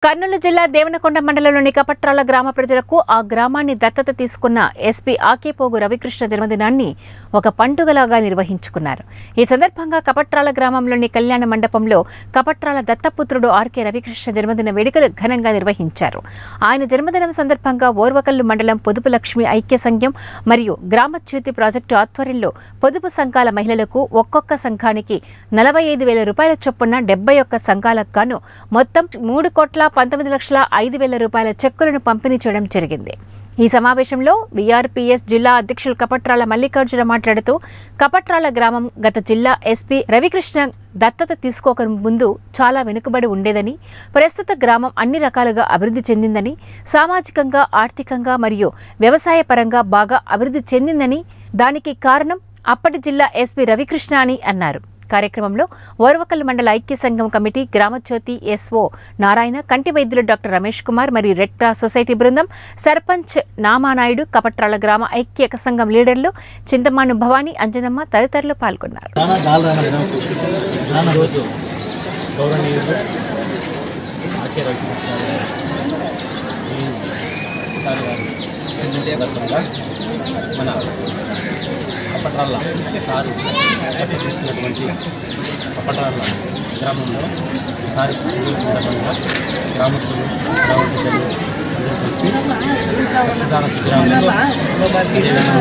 కర్నూలు జిల్లా దేవనకొండ మండలంలోని కపట్రాల గ్రామ ప్రజలకు ఆ గ్రామాన్ని దత్తత తీసుకున్న ఎస్పీ ఆకేపోగు రవికృష్ణ జన్మదినాన్ని ఒక పండుగలాగా నిర్వహించుకున్నారు ఈ సందర్భంగా కపట్రాల గ్రామంలోని కళ్యాణ మండపంలో కపట్రాల దత్తపుత్రుడు ఆర్కే రవికృష్ణ జన్మదిన వేడుకలు ఘనంగా నిర్వహించారు ఆయన జన్మదినం సందర్భంగా ఓర్వకల్లు మండలం పొదుపు లక్ష్మి ఐక్య సంఘం మరియు గ్రామ జ్యోతి ప్రాజెక్టు ఆధ్వర్యంలో పొదుపు సంఘాల మహిళలకు ఒక్కొక్క సంఘానికి నలభై ఐదు వేల రూపాయల చొప్పున డెబ్బై ఒక్క సంఘాలకు గాను మొత్తం మూడు కోట్ల పంతొమ్మిది లక్షల ఐదు వేల రూపాయల చెక్కులను పంపిణీ చేయడం జరిగింది ఈ సమావేశంలో బీఆర్పీఎస్ జిల్లా అధ్యక్షులు కపట్రాల మల్లికార్జున మాట్లాడుతూ కపట్రాల గ్రామం గత జిల్లా ఎస్పీ రవికృష్ణ దత్తత తీసుకోక ముందు చాలా వెనుకబడి ఉండేదని ప్రస్తుత గ్రామం అన్ని రకాలుగా అభివృద్ధి చెందిందని సామాజికంగా ఆర్థికంగా మరియు వ్యవసాయ పరంగా బాగా అభివృద్ధి చెందిందని దానికి కారణం అప్పటి జిల్లా ఎస్పీ రవికృష్ణ అని అన్నారు కార్యక్రమంలో ఓర్వకల్ మండల ఐక్య సంఘం కమిటీ గ్రామజ్యోతి ఎస్ఓ నారాయణ కంటి వైద్యులు డాక్టర్ రమేష్ కుమార్ మరియు రెడ్ క్రాస్ సొసైటీ బృందం సర్పంచ్ నామానాయుడు కపట్రాల గ్రామ ఐక్య సంఘం లీడర్లు చింతమాను భవానీ అంజనమ్మ తదితరులు పాల్గొన్నారు చాలా గాలి దినకు చాలా రోజు గౌరవనీయులు ఆకే రవికృష్ణ ఈసారి వారి సందర్భంగా మన కపట్రాల సారు దత్తత తీసుకున్నటువంటి కపట్రాల గ్రామంలో సారి పుట్టిన సందర్భంగా గ్రామస్తులు గ్రామ ప్రజలు అందరూ కలిసి రక్తదాన శిబిరాలను అదేవిధంగా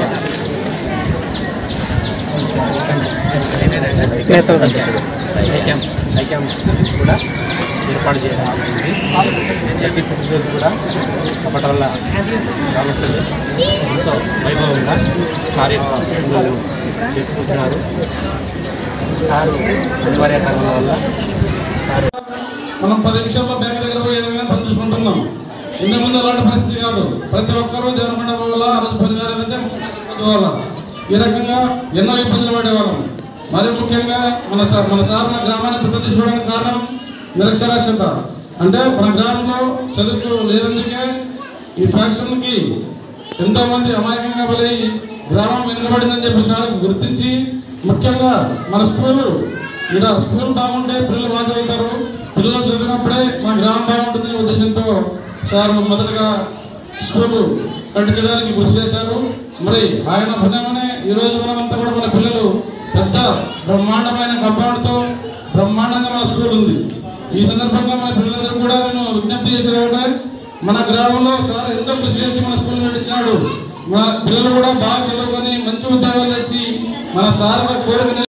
ఐక్యం ఐక్యం కూడా ఏర్పాటు చేయడం జరిగింది ప్రతి పుట్టినరోజు కూడా కపటల్ల గ్రామస్తులు ఎంతో వైభవంగా కార్యక్రమాలు జరుపుకుంటున్నారు సారు అనివార్య కారణం వల్ల సారు మనం పది నిమిషాల్లో బ్యాంక్ దగ్గర పోయి ఏదైనా పని చూసుకుంటున్నాం ఇంత ముందు అలాంటి పరిస్థితి కాదు ప్రతి ఒక్కరూ జనమండ వల్ల ఆ రోజు పని కాలేదంటే వల్ల ఈ రకంగా ఎన్నో ఇబ్బందులు పడేవాళ్ళం మరి ముఖ్యంగా మన సార్ మన సార్ మన గ్రామాన్ని దత్తత తీసుకోవడానికి కారణం నిరక్షరాస్యత అంటే మన గ్రామంలో చదువు లేనందుకే ఈ ఫ్యాక్షన్కి ఎంతో మంది అమాయకంగా బలి గ్రామం వెనుకబడిందని చెప్పి సార్ గుర్తించి ముఖ్యంగా మన స్కూలు ఇలా స్కూల్ బాగుంటే పిల్లలు బాగా చదువుతారు పిల్లలు చదివినప్పుడే మా గ్రామం బాగుంటుందనే ఉద్దేశంతో సార్ మొదటగా స్కూలు కట్టించడానికి కృషి చేశారు మరి ఆయన ఫలమనే ఈ రోజు మనమంతా కూడా మన పిల్లలు పెద్ద బ్రహ్మాండమైన కంపౌండ్తో బ్రహ్మాండంగా మన స్కూల్ ఉంది ఈ సందర్భంగా మన పిల్లలందరూ కూడా నేను విజ్ఞప్తి చేసేది మన గ్రామంలో సార్ ఎంతో కృషి చేసి మన స్కూల్ నడిచాడు మన పిల్లలు కూడా బాగా చదువుకొని మంచి ఉద్యోగాలు వచ్చి మన సార్ కోరిక